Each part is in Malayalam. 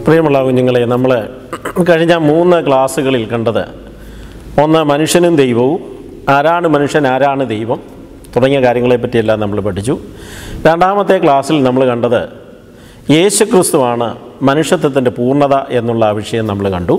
പ്രിയമുള്ള കുഞ്ഞുങ്ങളെ നമ്മൾ കഴിഞ്ഞ മൂന്ന് ക്ലാസ്സുകളിൽ കണ്ടത് ഒന്ന് മനുഷ്യനും ദൈവവും ആരാണ് മനുഷ്യൻ ആരാണ് ദൈവം തുടങ്ങിയ കാര്യങ്ങളെപ്പറ്റിയെല്ലാം നമ്മൾ പഠിച്ചു രണ്ടാമത്തെ ക്ലാസ്സിൽ നമ്മൾ കണ്ടത് യേശുക്രിസ്തുവാണ് മനുഷ്യത്വത്തിൻ്റെ പൂർണ്ണത എന്നുള്ള ആ വിഷയം നമ്മൾ കണ്ടു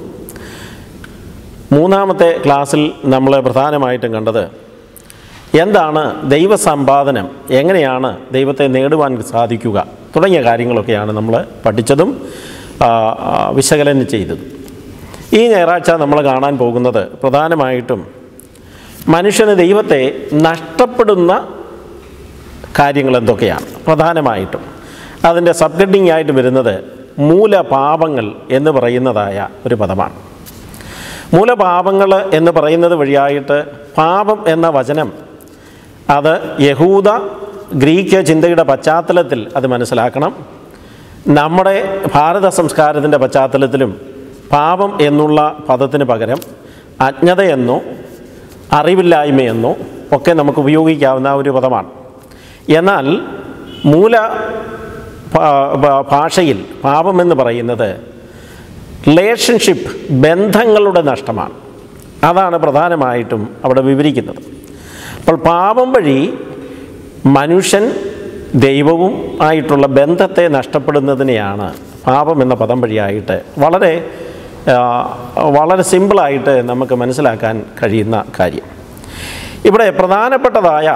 മൂന്നാമത്തെ ക്ലാസ്സിൽ നമ്മൾ പ്രധാനമായിട്ടും കണ്ടത് എന്താണ് ദൈവസമ്പാദനം എങ്ങനെയാണ് ദൈവത്തെ നേടുവാൻ സാധിക്കുക തുടങ്ങിയ കാര്യങ്ങളൊക്കെയാണ് നമ്മൾ പഠിച്ചതും ആ, ആ, വിശകലനം ചെയ്തതും ഈ ഞായറാഴ്ച നമ്മൾ കാണാൻ പോകുന്നത് പ്രധാനമായിട്ടും മനുഷ്യന് ദൈവത്തെ നഷ്ടപ്പെടുന്ന കാര്യങ്ങൾ എന്തൊക്കെയാണ് പ്രധാനമായിട്ടും അതിൻ്റെ സബ് ഹെഡിങ് ആയിട്ട് വരുന്നത് മൂലപാപങ്ങൾ എന്ന് പറയുന്നതായ ഒരു പദമാണ് മൂലപാപങ്ങൾ എന്ന് പറയുന്നത് വഴിയായിട്ട് പാപം എന്ന വചനം അത് യഹൂദ ഗ്രീക്ക് ചിന്തയുടെ പശ്ചാത്തലത്തിൽ അത് മനസ്സിലാക്കണം നമ്മുടെ ഭാരത സംസ്കാരത്തിൻ്റെ പശ്ചാത്തലത്തിലും പാപം എന്നുള്ള പദത്തിന് പകരം അജ്ഞതയെന്നോ അറിവില്ലായ്മയെന്നോ ഒക്കെ നമുക്ക് ഉപയോഗിക്കാവുന്ന ഒരു പദമാണ് എന്നാൽ മൂല ഭാ- ഭാ- ഭാഷയിൽ പാപമെന്ന് പറയുന്നത് റിലേഷൻഷിപ്പ് ബന്ധങ്ങളുടെ നഷ്ടമാണ് അതാണ് പ്രധാനമായിട്ടും അവിടെ വിവരിക്കുന്നത് അപ്പോൾ പാപം വഴി മനുഷ്യൻ ദൈവവും ആയിട്ടുള്ള ബന്ധത്തെ നഷ്ടപ്പെടുന്നതിനെയാണ് പാപം എന്ന പദം വഴിയായിട്ട് വളരെ ആ, വളരെ സിമ്പിളായിട്ട് നമുക്ക് മനസ്സിലാക്കാൻ കഴിയുന്ന കാര്യം ഇവിടെ പ്രധാനപ്പെട്ടതായ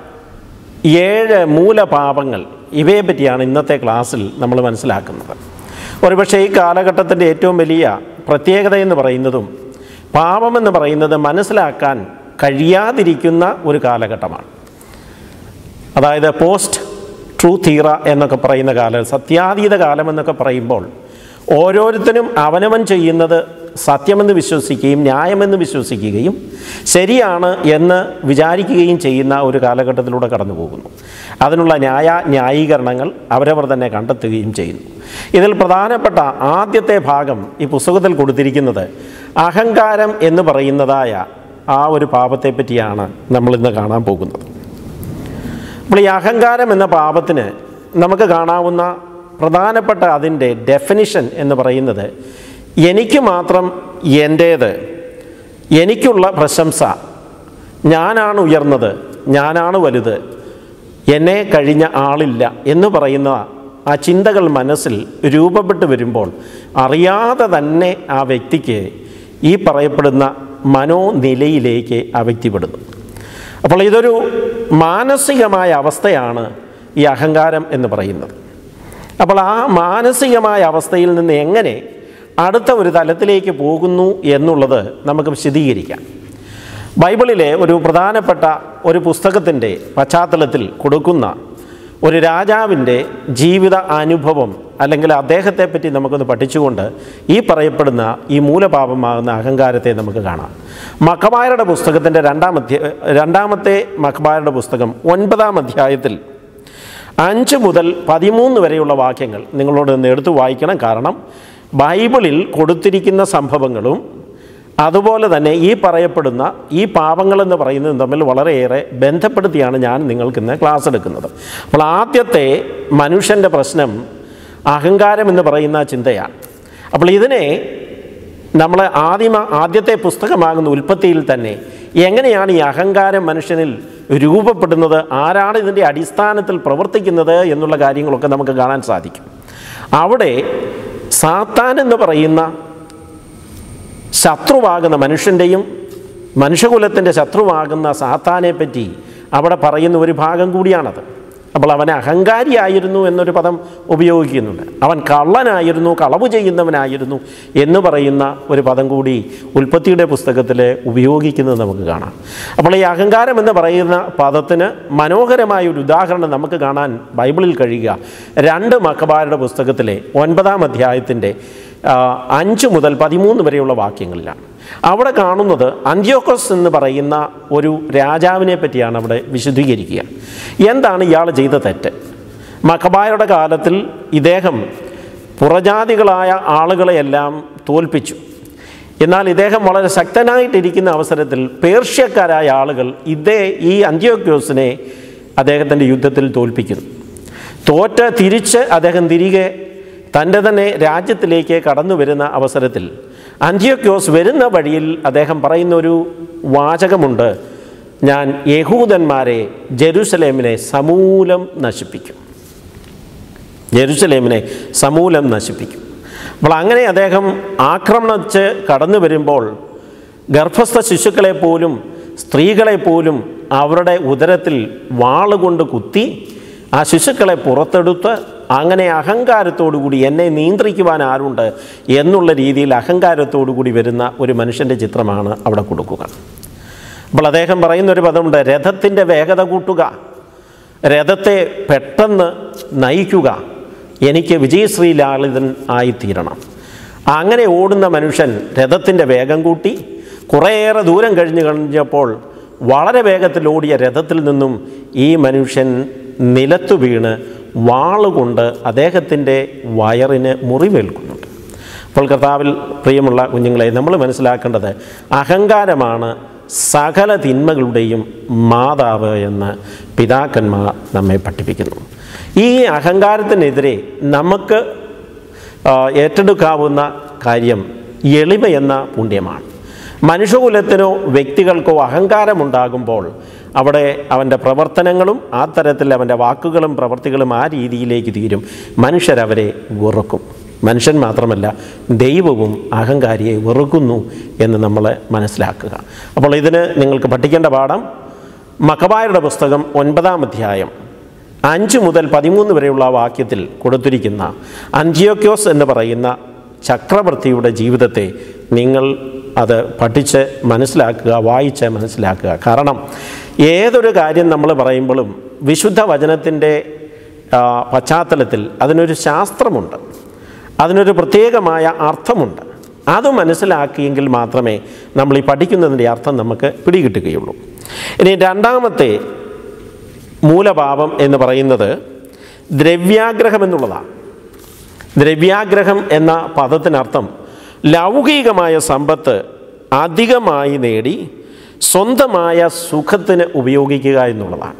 ഏഴ് മൂലപാപങ്ങൾ ഇവയെ പറ്റിയാണ് ഇന്നത്തെ ക്ലാസ്സിൽ നമ്മൾ മനസ്സിലാക്കുന്നത് ഒരുപക്ഷെ ഈ കാലഘട്ടത്തിൻ്റെ ഏറ്റവും വലിയ പ്രത്യേകത എന്ന് പറയുന്നതും പാപമെന്ന് പറയുന്നത് മനസ്സിലാക്കാൻ കഴിയാതിരിക്കുന്ന ഒരു കാലഘട്ടമാണ് അതായത് പോസ്റ്റ് ട്രൂത്ത് ഈറ എന്നൊക്കെ പറയുന്ന കാലം സത്യാതീത കാലം എന്നൊക്കെ പറയുമ്പോൾ ഓരോരുത്തരും അവനവൻ ചെയ്യുന്നത് സത്യമെന്ന് വിശ്വസിക്കുകയും ന്യായമെന്ന് വിശ്വസിക്കുകയും ശരിയാണ് എന്ന് വിചാരിക്കുകയും ചെയ്യുന്ന ഒരു കാലഘട്ടത്തിലൂടെ കടന്നു പോകുന്നു അതിനുള്ള ന്യായ ന്യായീകരണങ്ങൾ അവരവർ തന്നെ കണ്ടെത്തുകയും ചെയ്യുന്നു ഇതിൽ പ്രധാനപ്പെട്ട ആദ്യത്തെ ഭാഗം ഈ പുസ്തകത്തിൽ കൊടുത്തിരിക്കുന്നത് അഹങ്കാരം എന്ന് പറയുന്നതായ ആ ഒരു പാപത്തെ പറ്റിയാണ് നമ്മളിന്ന് കാണാൻ പോകുന്നത് അപ്പോൾ ഈ അഹങ്കാരം എന്ന പാപത്തിന് നമുക്ക് കാണാവുന്ന പ്രധാനപ്പെട്ട അതിൻ്റെ ഡെഫിനിഷൻ എന്ന് പറയുന്നത് എനിക്ക് മാത്രം എൻ്റേത് എനിക്കുള്ള പ്രശംസ ഞാനാണ് ഉയർന്നത് ഞാനാണ് വലുത് എന്നെ കഴിഞ്ഞ ആളില്ല എന്ന് പറയുന്ന ആ ചിന്തകൾ മനസ്സിൽ രൂപപ്പെട്ടു വരുമ്പോൾ അറിയാതെ തന്നെ ആ വ്യക്തിക്ക് ഈ പറയപ്പെടുന്ന മനോനിലയിലേക്ക് ആ വ്യക്തി പെടുന്നു അപ്പോൾ ഇതൊരു മാനസികമായ അവസ്ഥയാണ് ഈ അഹങ്കാരം എന്ന് പറയുന്നത് അപ്പോൾ ആ മാനസികമായ അവസ്ഥയിൽ നിന്ന് എങ്ങനെ അടുത്ത ഒരു തലത്തിലേക്ക് പോകുന്നു എന്നുള്ളത് നമുക്ക് വിശദീകരിക്കാം ബൈബിളിലെ ഒരു പ്രധാനപ്പെട്ട ഒരു പുസ്തകത്തിൻ്റെ പശ്ചാത്തലത്തിൽ കൊടുക്കുന്ന ഒരു രാജാവിൻ്റെ ജീവിത അനുഭവം അല്ലെങ്കിൽ അദ്ദേഹത്തെ പറ്റി നമുക്കൊന്ന് പഠിച്ചുകൊണ്ട് ഈ പറയപ്പെടുന്ന ഈ മൂലപാപമാകുന്ന അഹങ്കാരത്തെ നമുക്ക് കാണാം മക്കബായരുടെ പുസ്തകത്തിൻ്റെ രണ്ടാമത്തെ രണ്ടാമത്തെ മക്കബായരുടെ പുസ്തകം ഒൻപതാം അധ്യായത്തിൽ അഞ്ച് മുതൽ പതിമൂന്ന് വരെയുള്ള വാക്യങ്ങൾ നിങ്ങളോട് ഒന്ന് എടുത്തു വായിക്കണം കാരണം ബൈബിളിൽ കൊടുത്തിരിക്കുന്ന സംഭവങ്ങളും അതുപോലെ തന്നെ ഈ പറയപ്പെടുന്ന ഈ പാപങ്ങളെന്ന് പറയുന്നതും തമ്മിൽ വളരെയേറെ ബന്ധപ്പെടുത്തിയാണ് ഞാൻ നിങ്ങൾക്കിന്ന് ക്ലാസ് എടുക്കുന്നത് അപ്പോൾ ആദ്യത്തെ മനുഷ്യൻ്റെ പ്രശ്നം അഹങ്കാരം എന്ന് പറയുന്ന ചിന്തയാണ് അപ്പോൾ ഇതിനെ നമ്മൾ ആദ്യമ ആദ്യത്തെ പുസ്തകമാകുന്ന ഉൽപ്പത്തിയിൽ തന്നെ എങ്ങനെയാണ് ഈ അഹങ്കാരം മനുഷ്യനിൽ രൂപപ്പെടുന്നത് ആരാണ് ഇതിൻ്റെ അടിസ്ഥാനത്തിൽ പ്രവർത്തിക്കുന്നത് എന്നുള്ള കാര്യങ്ങളൊക്കെ നമുക്ക് കാണാൻ സാധിക്കും അവിടെ സാത്താൻ എന്ന് പറയുന്ന ശത്രുവാകുന്ന മനുഷ്യൻ്റെയും മനുഷ്യകുലത്തിൻ്റെ ശത്രുവാകുന്ന സാത്താനെ പറ്റി അവിടെ പറയുന്ന ഒരു ഭാഗം കൂടിയാണത് അപ്പോൾ അവൻ അഹങ്കാരിയായിരുന്നു എന്നൊരു പദം ഉപയോഗിക്കുന്നുണ്ട് അവൻ കള്ളനായിരുന്നു കളവ് ചെയ്യുന്നവനായിരുന്നു എന്ന് പറയുന്ന ഒരു പദം കൂടി ഉൽപ്പത്തിയുടെ പുസ്തകത്തിൽ ഉപയോഗിക്കുന്നത് നമുക്ക് കാണാം അപ്പോൾ ഈ അഹങ്കാരം എന്ന് പറയുന്ന പദത്തിന് മനോഹരമായ ഒരു ഉദാഹരണം നമുക്ക് കാണാൻ ബൈബിളിൽ കഴിയുക രണ്ട് മക്കബാരുടെ പുസ്തകത്തിലെ ഒൻപതാം അധ്യായത്തിൻ്റെ ആ, അഞ്ച് മുതൽ പതിമൂന്ന് വരെയുള്ള വാക്യങ്ങളിലാണ് അവിടെ കാണുന്നത് അന്ത്യോക്കസ് എന്ന് പറയുന്ന ഒരു രാജാവിനെ പറ്റിയാണ് അവിടെ വിശദീകരിക്കുക എന്താണ് ഇയാൾ ചെയ്ത തെറ്റ് മക്കബായരുടെ കാലത്തിൽ ഇദ്ദേഹം പുറജാതികളായ ആളുകളെയെല്ലാം തോൽപ്പിച്ചു എന്നാൽ ഇദ്ദേഹം വളരെ ശക്തനായിട്ടിരിക്കുന്ന അവസരത്തിൽ പേർഷ്യക്കാരായ ആളുകൾ ഇതേ ഈ അന്ത്യോക്യോസിനെ അദ്ദേഹത്തിൻ്റെ യുദ്ധത്തിൽ തോൽപ്പിക്കുന്നു തോറ്റ് തിരിച്ച് അദ്ദേഹം തിരികെ തൻ്റെ തന്നെ രാജ്യത്തിലേക്ക് കടന്നു വരുന്ന അവസരത്തിൽ അന്ത്യോക്യോസ് വരുന്ന വഴിയിൽ അദ്ദേഹം പറയുന്ന ഒരു വാചകമുണ്ട് ഞാൻ യഹൂദന്മാരെ ജെറുസലേമിനെ സമൂലം നശിപ്പിക്കും ജെറുസലേമിനെ സമൂലം നശിപ്പിക്കും അപ്പോൾ അങ്ങനെ അദ്ദേഹം ആക്രമണിച്ച് കടന്നു വരുമ്പോൾ ഗർഭസ്ഥ ശിശുക്കളെ പോലും സ്ത്രീകളെ പോലും അവരുടെ ഉദരത്തിൽ വാളുകൊണ്ട് കുത്തി ആ ശിശുക്കളെ പുറത്തെടുത്ത് അങ്ങനെ അഹങ്കാരത്തോടു കൂടി എന്നെ നിയന്ത്രിക്കുവാൻ ആരുണ്ട് എന്നുള്ള രീതിയിൽ അഹങ്കാരത്തോടു കൂടി വരുന്ന ഒരു മനുഷ്യൻ്റെ ചിത്രമാണ് അവിടെ കൊടുക്കുക അപ്പോൾ അദ്ദേഹം പറയുന്നൊരു പദമുണ്ട് രഥത്തിൻ്റെ വേഗത കൂട്ടുക രഥത്തെ പെട്ടെന്ന് നയിക്കുക എനിക്ക് വിജയശ്രീ ലാളിതൻ ആയിത്തീരണം അങ്ങനെ ഓടുന്ന മനുഷ്യൻ രഥത്തിൻ്റെ വേഗം കൂട്ടി കുറേയേറെ ദൂരം കഴിഞ്ഞ് കഴിഞ്ഞപ്പോൾ വളരെ വേഗത്തിൽ ഓടിയ രഥത്തിൽ നിന്നും ഈ മനുഷ്യൻ നിലത്തു വീണ് വാളുകൊണ്ട് അദ്ദേഹത്തിൻ്റെ വയറിന് മുറിവേൽക്കുന്നുണ്ട് അപ്പോൾ കർത്താവിൽ പ്രിയമുള്ള കുഞ്ഞുങ്ങളെ നമ്മൾ മനസ്സിലാക്കേണ്ടത് അഹങ്കാരമാണ് സകല തിന്മകളുടെയും മാതാവ് എന്ന് പിതാക്കന്മാർ നമ്മെ പഠിപ്പിക്കുന്നു ഈ അഹങ്കാരത്തിനെതിരെ നമുക്ക് ആ, ഏറ്റെടുക്കാവുന്ന കാര്യം എളിമ എന്ന പുണ്യമാണ് മനുഷ്യകുലത്തിനോ വ്യക്തികൾക്കോ അഹങ്കാരമുണ്ടാകുമ്പോൾ അവിടെ അവൻ്റെ പ്രവർത്തനങ്ങളും ആ തരത്തിൽ അവൻ്റെ വാക്കുകളും പ്രവർത്തികളും ആ രീതിയിലേക്ക് തീരും മനുഷ്യരവരെ വെറുക്കും മനുഷ്യൻ മാത്രമല്ല ദൈവവും അഹങ്കാരിയെ വെറുക്കുന്നു എന്ന് നമ്മൾ മനസ്സിലാക്കുക അപ്പോൾ ഇതിന് നിങ്ങൾക്ക് പഠിക്കേണ്ട പാഠം മക്കബായരുടെ പുസ്തകം ഒൻപതാം അധ്യായം അഞ്ച് മുതൽ പതിമൂന്ന് വരെയുള്ള വാക്യത്തിൽ കൊടുത്തിരിക്കുന്ന അന്ത്യോക്യോസ് എന്ന് പറയുന്ന ചക്രവർത്തിയുടെ ജീവിതത്തെ നിങ്ങൾ അത് പഠിച്ച് മനസ്സിലാക്കുക വായിച്ച് മനസ്സിലാക്കുക കാരണം ഏതൊരു കാര്യം നമ്മൾ പറയുമ്പോഴും വിശുദ്ധ വചനത്തിൻ്റെ ആ, പശ്ചാത്തലത്തിൽ അതിനൊരു ശാസ്ത്രമുണ്ട് അതിനൊരു പ്രത്യേകമായ അർത്ഥമുണ്ട് അത് മനസ്സിലാക്കിയെങ്കിൽ മാത്രമേ നമ്മൾ ഈ പഠിക്കുന്നതിൻ്റെ അർത്ഥം നമുക്ക് പിടികിട്ടുകയുള്ളൂ ഇനി രണ്ടാമത്തെ മൂലപാപം എന്ന് പറയുന്നത് ദ്രവ്യാഗ്രഹം എന്നുള്ളതാണ് ദ്രവ്യാഗ്രഹം എന്ന പദത്തിനർത്ഥം ലൗകികമായ സമ്പത്ത് അധികമായി നേടി സ്വന്തമായ സുഖത്തിന് ഉപയോഗിക്കുക എന്നുള്ളതാണ്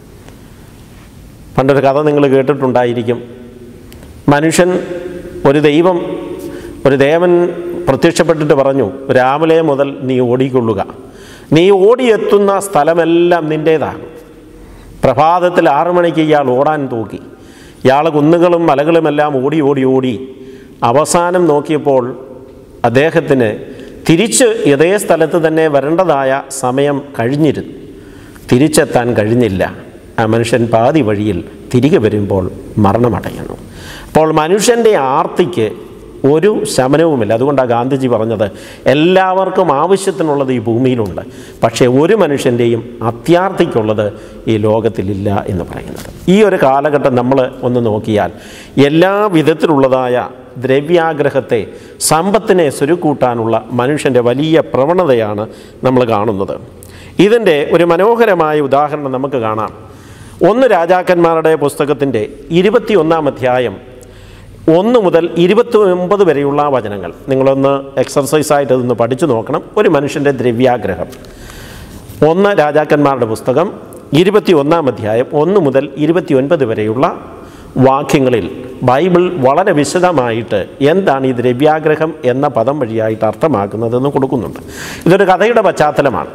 പണ്ടൊരു കഥ നിങ്ങൾ കേട്ടിട്ടുണ്ടായിരിക്കും മനുഷ്യൻ ഒരു ദൈവം ഒരു ദേവൻ പ്രത്യക്ഷപ്പെട്ടിട്ട് പറഞ്ഞു രാവിലെ മുതൽ നീ ഓടിക്കൊള്ളുക നീ ഓടിയെത്തുന്ന സ്ഥലമെല്ലാം നിൻ്റേതാകും പ്രഭാതത്തിൽ ആറു മണിക്ക് ഇയാൾ ഓടാൻ തൂക്കി ഇയാൾ കുന്നുകളും മലകളുമെല്ലാം ഓടി ഓടി ഓടി അവസാനം നോക്കിയപ്പോൾ അദ്ദേഹത്തിന് തിരിച്ച് ഇതേ സ്ഥലത്ത് തന്നെ വരേണ്ടതായ സമയം കഴിഞ്ഞിരുന്നു തിരിച്ചെത്താൻ കഴിഞ്ഞില്ല ആ മനുഷ്യൻ പാതി വഴിയിൽ തിരികെ വരുമ്പോൾ മരണമടയുന്നു അപ്പോൾ മനുഷ്യൻ്റെ ആർത്തിക്ക് ഒരു ശമനവുമില്ല അതുകൊണ്ടാണ് ഗാന്ധിജി പറഞ്ഞത് എല്ലാവർക്കും ആവശ്യത്തിനുള്ളത് ഈ ഭൂമിയിലുണ്ട് പക്ഷേ ഒരു മനുഷ്യൻ്റെയും അത്യാർത്ഥിക്കുള്ളത് ഈ ലോകത്തിലില്ല എന്ന് പറയുന്നത് ഈ ഒരു കാലഘട്ടം നമ്മൾ ഒന്ന് നോക്കിയാൽ എല്ലാ വിധത്തിലുള്ളതായ ദ്രവ്യാഗ്രഹത്തെ സമ്പത്തിനെ സ്വരുക്കൂട്ടാനുള്ള മനുഷ്യൻ്റെ വലിയ പ്രവണതയാണ് നമ്മൾ കാണുന്നത് ഇതിൻ്റെ ഒരു മനോഹരമായ ഉദാഹരണം നമുക്ക് കാണാം ഒന്ന് രാജാക്കന്മാരുടെ പുസ്തകത്തിൻ്റെ ഇരുപത്തിയൊന്നാം അധ്യായം ഒന്ന് മുതൽ ഇരുപത്തി ഒമ്പത് വരെയുള്ള വചനങ്ങൾ നിങ്ങളൊന്ന് എക്സർസൈസായിട്ട് അതൊന്ന് പഠിച്ചു നോക്കണം ഒരു മനുഷ്യൻ്റെ ദ്രവ്യാഗ്രഹം ഒന്ന് രാജാക്കന്മാരുടെ പുസ്തകം ഇരുപത്തി ഒന്നാം അധ്യായം ഒന്ന് മുതൽ ഇരുപത്തി ഒൻപത് വരെയുള്ള വാക്യങ്ങളിൽ ബൈബിൾ വളരെ വിശദമായിട്ട് എന്താണ് ഈ ദ്രവ്യാഗ്രഹം എന്ന പദം വഴിയായിട്ട് അർത്ഥമാക്കുന്നതെന്ന് കൊടുക്കുന്നുണ്ട് ഇതൊരു കഥയുടെ പശ്ചാത്തലമാണ്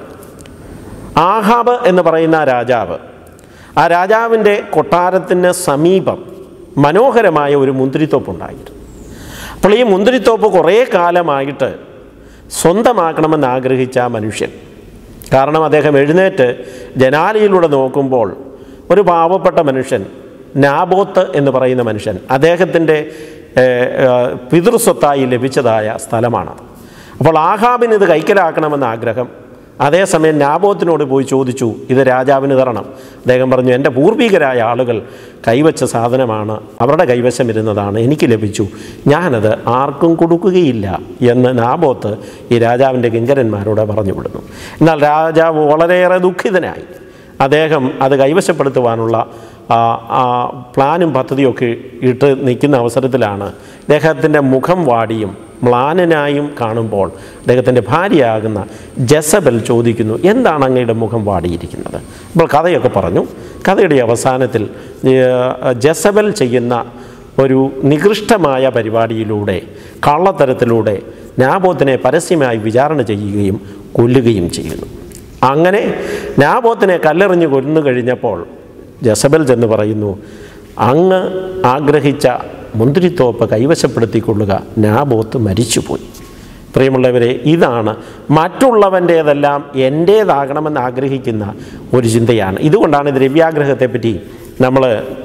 ആഹാബ് എന്ന് പറയുന്ന ആ രാജാവ് ആ രാജാവിൻ്റെ കൊട്ടാരത്തിന് സമീപം മനോഹരമായ ഒരു മുന്തിരിത്തോപ്പുണ്ടായിരുന്നു അപ്പോൾ ഈ മുന്തിരിത്തോപ്പ് കുറേ കാലമായിട്ട് സ്വന്തമാക്കണമെന്ന് ആഗ്രഹിച്ച ആ മനുഷ്യൻ കാരണം അദ്ദേഹം എഴുന്നേറ്റ് ജനാലയിലൂടെ നോക്കുമ്പോൾ ഒരു പാവപ്പെട്ട മനുഷ്യൻ നാബോത്ത് എന്ന് പറയുന്ന മനുഷ്യൻ അദ്ദേഹത്തിൻ്റെ ഏഹ്, ഏഹ്, പിതൃസ്വത്തായി ലഭിച്ചതായ സ്ഥലമാണത് അപ്പോൾ ആഹാബിന് ഇത് കൈക്കലാക്കണമെന്ന ആഗ്രഹം അതേസമയം നാബോത്തിനോട് പോയി ചോദിച്ചു ഇത് രാജാവിന് തരണം അദ്ദേഹം പറഞ്ഞു എൻ്റെ പൂർവികരായ ആളുകൾ കൈവച്ച സാധനമാണ് അവരുടെ കൈവശം ഇരുന്നതാണ് എനിക്ക് ലഭിച്ചു ഞാനത് ആർക്കും കൊടുക്കുകയില്ല എന്ന് നാബോത്ത് ഈ രാജാവിൻ്റെ കിങ്കരന്മാരോട് പറഞ്ഞു വിടുന്നു എന്നാൽ രാജാവ് വളരെയേറെ ദുഃഖിതനായി അദ്ദേഹം അത് കൈവശപ്പെടുത്തുവാനുള്ള ആ, ആ പ്ലാനും പദ്ധതിയൊക്കെ ഇട്ട് നിൽക്കുന്ന അവസരത്തിലാണ് അദ്ദേഹത്തിൻ്റെ മുഖം വാടിയും മ്ലാനനായും കാണുമ്പോൾ അദ്ദേഹത്തിൻ്റെ ഭാര്യയാകുന്ന ജസബൽ ചോദിക്കുന്നു എന്താണ് അങ്ങയുടെ മുഖം വാടിയിരിക്കുന്നത് അപ്പോൾ കഥയൊക്കെ പറഞ്ഞു കഥയുടെ അവസാനത്തിൽ ഏ, ജസബൽ ചെയ്യുന്ന ഒരു നികൃഷ്ടമായ പരിപാടിയിലൂടെ കള്ളത്തരത്തിലൂടെ നാബോത്തിനെ പരസ്യമായി വിചാരണ ചെയ്യുകയും കൊല്ലുകയും ചെയ്യുന്നു അങ്ങനെ നാബോത്തിനെ കല്ലെറിഞ്ഞ് കൊന്നു കഴിഞ്ഞപ്പോൾ ജസബൽ ചെന്ന് പറയുന്നു അങ്ങ് ആഗ്രഹിച്ച മുന്തിരിത്തോപ്പ് കൈവശപ്പെടുത്തിക്കൊള്ളുക നാബോത്ത് മരിച്ചുപോയി പ്രിയമുള്ളവരെ ഇതാണ് മറ്റുള്ളവൻ്റേതെല്ലാം എൻ്റേതാകണമെന്ന് ആഗ്രഹിക്കുന്ന ഒരു ചിന്തയാണ് ഇതുകൊണ്ടാണ് ദ്രവ്യാഗ്രഹത്തെപ്പറ്റി നമ്മൾ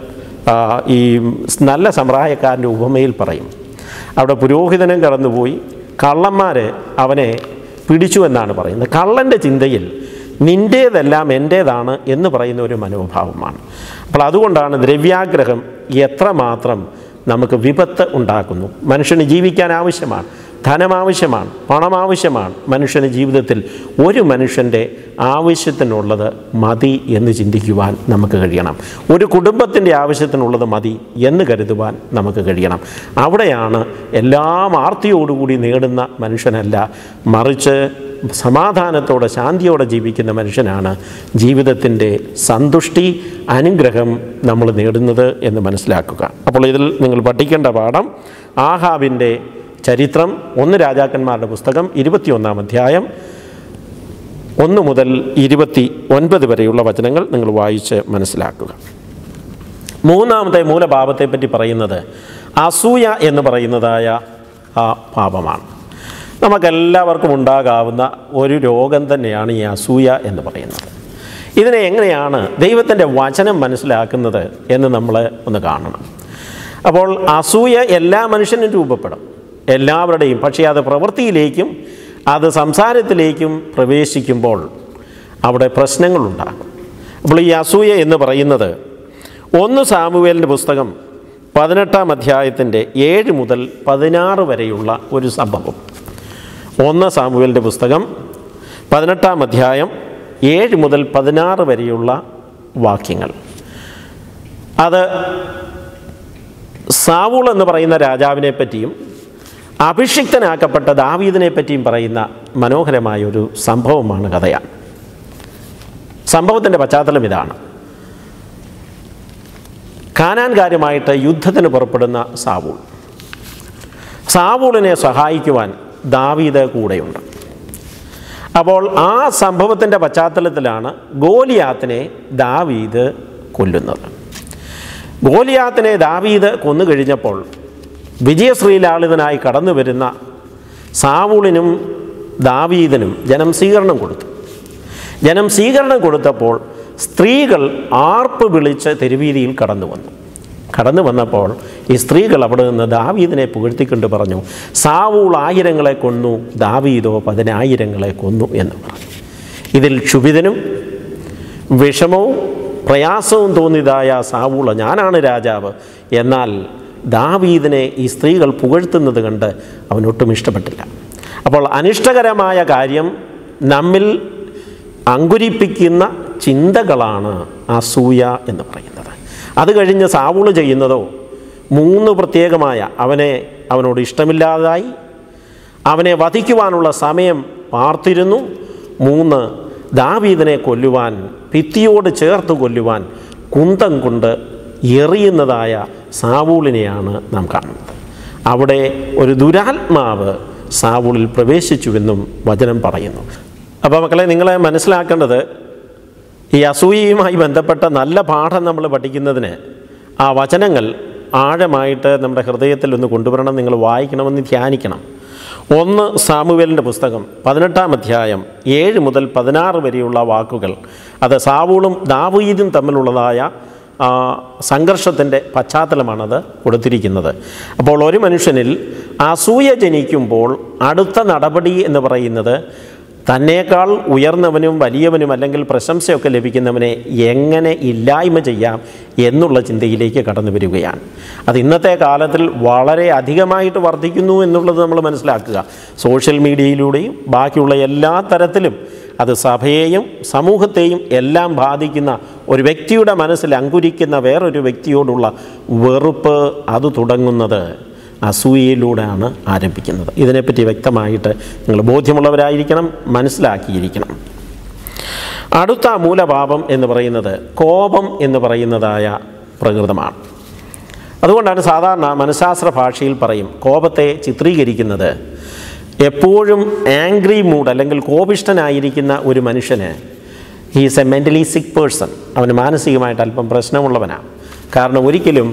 ഈ നല്ല സമ്പ്രായക്കാരൻ്റെ ഉപമയിൽ പറയും അവിടെ പുരോഹിതനും കടന്നുപോയി കള്ളന്മാർ അവനെ പിടിച്ചു എന്നാണ് പറയുന്നത് കള്ളൻ്റെ ചിന്തയിൽ നിൻ്റേതെല്ലാം എൻ്റേതാണ് എന്ന് പറയുന്ന ഒരു മനോഭാവമാണ് അപ്പോൾ അതുകൊണ്ടാണ് ദ്രവ്യാഗ്രഹം എത്രമാത്രം നമുക്ക് വിപത്ത് ഉണ്ടാക്കുന്നു മനുഷ്യന് ജീവിക്കാൻ ആവശ്യമാണ് ധനം ആവശ്യമാണ് പണം ആവശ്യമാണ് മനുഷ്യന് ജീവിതത്തിൽ ഒരു മനുഷ്യൻ്റെ ആവശ്യത്തിനുള്ളത് മതി എന്ന് ചിന്തിക്കുവാൻ നമുക്ക് കഴിയണം ഒരു കുടുംബത്തിൻ്റെ ആവശ്യത്തിനുള്ളത് മതി എന്ന് കരുതുവാൻ നമുക്ക് കഴിയണം അവിടെയാണ് എല്ലാം ആർത്തിയോടുകൂടി നേടുന്ന മനുഷ്യനല്ല മറിച്ച് സമാധാനത്തോടെ ശാന്തിയോടെ ജീവിക്കുന്ന മനുഷ്യനാണ് ജീവിതത്തിൻ്റെ സന്തുഷ്ടി അനുഗ്രഹം നമ്മൾ നേടുന്നത് എന്ന് മനസ്സിലാക്കുക അപ്പോൾ ഇതിൽ നിങ്ങൾ പഠിക്കേണ്ട പാഠം ആഹാബിൻ്റെ ചരിത്രം ഒന്ന് രാജാക്കന്മാരുടെ പുസ്തകം ഇരുപത്തിയൊന്നാം അധ്യായം ഒന്ന് മുതൽ ഇരുപത്തി ഒൻപത് വരെയുള്ള വചനങ്ങൾ നിങ്ങൾ വായിച്ച് മനസ്സിലാക്കുക മൂന്നാമത്തെ മൂലപാപത്തെപ്പറ്റി പറയുന്നത് അസൂയ എന്ന് പറയുന്നതായ ആ പാപമാണ് നമുക്കെല്ലാവർക്കും ഉണ്ടാകാവുന്ന ഒരു രോഗം തന്നെയാണ് ഈ അസൂയ എന്ന് പറയുന്നത് ഇതിനെ എങ്ങനെയാണ് ദൈവത്തിൻ്റെ വചനം മനസ്സിലാക്കുന്നത് എന്ന് നമ്മൾ ഒന്ന് കാണണം അപ്പോൾ അസൂയ എല്ലാ മനുഷ്യനും രൂപപ്പെടും എല്ലാവരുടെയും പക്ഷേ അത് പ്രവൃത്തിയിലേക്കും അത് സംസാരത്തിലേക്കും പ്രവേശിക്കുമ്പോൾ അവിടെ പ്രശ്നങ്ങളുണ്ടാകും അപ്പോൾ ഈ അസൂയ എന്ന് പറയുന്നത് ഒന്ന് സാമുവേലിൻ്റെ പുസ്തകം പതിനെട്ടാം അധ്യായത്തിൻ്റെ ഏഴ് മുതൽ പതിനാറ് വരെയുള്ള ഒരു സംഭവം ഒന്ന് സാമുവേലിൻ്റെ പുസ്തകം പതിനെട്ടാം അധ്യായം ഏഴ് മുതൽ പതിനാറ് വരെയുള്ള വാക്യങ്ങൾ അത് സാവൂൾ എന്ന് പറയുന്ന രാജാവിനെ പറ്റിയും അഭിഷിക്തനാക്കപ്പെട്ട ദാവീദിനെ പറ്റിയും പറയുന്ന മനോഹരമായ ഒരു സംഭവമാണ് കഥയാണ് സംഭവത്തിൻ്റെ പശ്ചാത്തലം ഇതാണ് കാനാൻകാരുമായിട്ട് യുദ്ധത്തിന് പുറപ്പെടുന്ന സാവൂൾ സാവൂളിനെ സഹായിക്കുവാൻ ദാവീദ് കൂടെയുണ്ട് അപ്പോൾ ആ സംഭവത്തിൻ്റെ പശ്ചാത്തലത്തിലാണ് ഗോലിയാത്തിനെ ദാവീദ് കൊല്ലുന്നത് ഗോലിയാത്തിനെ ദാവീദ് കൊന്നു കഴിഞ്ഞപ്പോൾ വിജയശ്രീലാളിതനായി കടന്നു വരുന്ന സാവൂളിനും ദാവീദിനും ജനം സ്വീകരണം കൊടുത്തു ജനം സ്വീകരണം കൊടുത്തപ്പോൾ സ്ത്രീകൾ ആർപ്പ് വിളിച്ച് തെരുവീതിയിൽ കടന്നു വന്നു കടന്നു വന്നപ്പോൾ ഈ സ്ത്രീകൾ അവിടെ നിന്ന് ദാവീദിനെ പുകഴ്ത്തിക്കൊണ്ട് പറഞ്ഞു സാവൂൾ ആയിരങ്ങളെ കൊന്നു ദാവീദോ പതിനായിരങ്ങളെ കൊന്നു എന്ന് പറഞ്ഞു ഇതിൽ ക്ഷുഭിതനും വിഷമവും പ്രയാസവും തോന്നിയതായ സാവൂള ഞാനാണ് രാജാവ് എന്നാൽ ദാവീദിനെ ഈ സ്ത്രീകൾ പുകഴ്ത്തുന്നത് കണ്ട് അവനൊട്ടും ഇഷ്ടപ്പെട്ടില്ല അപ്പോൾ അനിഷ്ടകരമായ കാര്യം നമ്മിൽ അങ്കുരിപ്പിക്കുന്ന ചിന്തകളാണ് അസൂയ എന്ന് പറയുന്നത് അത് കഴിഞ്ഞ് സാവൂള് ചെയ്യുന്നതോ മൂന്ന് പ്രത്യേകമായ അവനെ അവനോട് ഇഷ്ടമില്ലാതായി അവനെ വധിക്കുവാനുള്ള സമയം പാർത്തിരുന്നു മൂന്ന് ദാവീദിനെ കൊല്ലുവാൻ ഭിത്തിയോട് ചേർത്ത് കൊല്ലുവാൻ കുന്തം കൊണ്ട് എറിയുന്നതായ സാവൂളിനെയാണ് നാം കാണുന്നത് അവിടെ ഒരു ദുരാത്മാവ് സാവൂളിൽ പ്രവേശിച്ചുവെന്നും വചനം പറയുന്നു അപ്പോൾ മക്കളെ നിങ്ങളെ മനസ്സിലാക്കേണ്ടത് ഈ അസൂയയുമായി ബന്ധപ്പെട്ട നല്ല പാഠം നമ്മൾ പഠിക്കുന്നതിന് ആ വചനങ്ങൾ ആഴമായിട്ട് നമ്മുടെ ഹൃദയത്തിൽ ഒന്ന് കൊണ്ടുവരണം നിങ്ങൾ വായിക്കണമെന്ന് ധ്യാനിക്കണം ഒന്ന് സാമുവേലിൻ്റെ പുസ്തകം പതിനെട്ടാം അധ്യായം ഏഴ് മുതൽ പതിനാറ് വരെയുള്ള വാക്കുകൾ അത് സാവൂളും ദാവീദും തമ്മിലുള്ളതായ ആ, സംഘർഷത്തിൻ്റെ പശ്ചാത്തലമാണത് കൊടുത്തിരിക്കുന്നത് അപ്പോൾ ഒരു മനുഷ്യനിൽ അസൂയ ജനിക്കുമ്പോൾ അടുത്ത നടപടി എന്ന് പറയുന്നത് തന്നേക്കാൾ ഉയർന്നവനും വലിയവനും അല്ലെങ്കിൽ പ്രശംസയൊക്കെ ലഭിക്കുന്നവനെ എങ്ങനെ ഇല്ലായ്മ ചെയ്യാം എന്നുള്ള ചിന്തയിലേക്ക് കടന്നു വരികയാണ് അത് ഇന്നത്തെ കാലത്തിൽ വളരെ അധികമായിട്ട് വർദ്ധിക്കുന്നു എന്നുള്ളത് നമ്മൾ മനസ്സിലാക്കുക സോഷ്യൽ മീഡിയയിലൂടെയും ബാക്കിയുള്ള എല്ലാ തരത്തിലും അത് സഭയെയും സമൂഹത്തെയും എല്ലാം ബാധിക്കുന്ന ഒരു വ്യക്തിയുടെ മനസ്സിൽ അങ്കുരിക്കുന്ന വേറൊരു വ്യക്തിയോടുള്ള വെറുപ്പ് അത് തുടങ്ങുന്നത് അസൂയയിലൂടെയാണ് ആരംഭിക്കുന്നത് ഇതിനെപ്പറ്റി വ്യക്തമായിട്ട് നിങ്ങൾ ബോധ്യമുള്ളവരായിരിക്കണം മനസ്സിലാക്കിയിരിക്കണം അടുത്ത മൂലപാപം എന്ന് പറയുന്നത് കോപം എന്ന് പറയുന്നതായ പ്രകൃതമാണ് അതുകൊണ്ടാണ് സാധാരണ മനഃശാസ്ത്ര ഭാഷയിൽ പറയും കോപത്തെ ചിത്രീകരിക്കുന്നത് എപ്പോഴും ആംഗ്രി മൂഡ് അല്ലെങ്കിൽ കോപിഷ്ടനായിരിക്കുന്ന ഒരു മനുഷ്യന് he's a mentally sick person അവന് മാനസികമായിട്ട് അല്പം പ്രശ്നമുള്ളവനാണ് കാരണം ഒരിക്കലും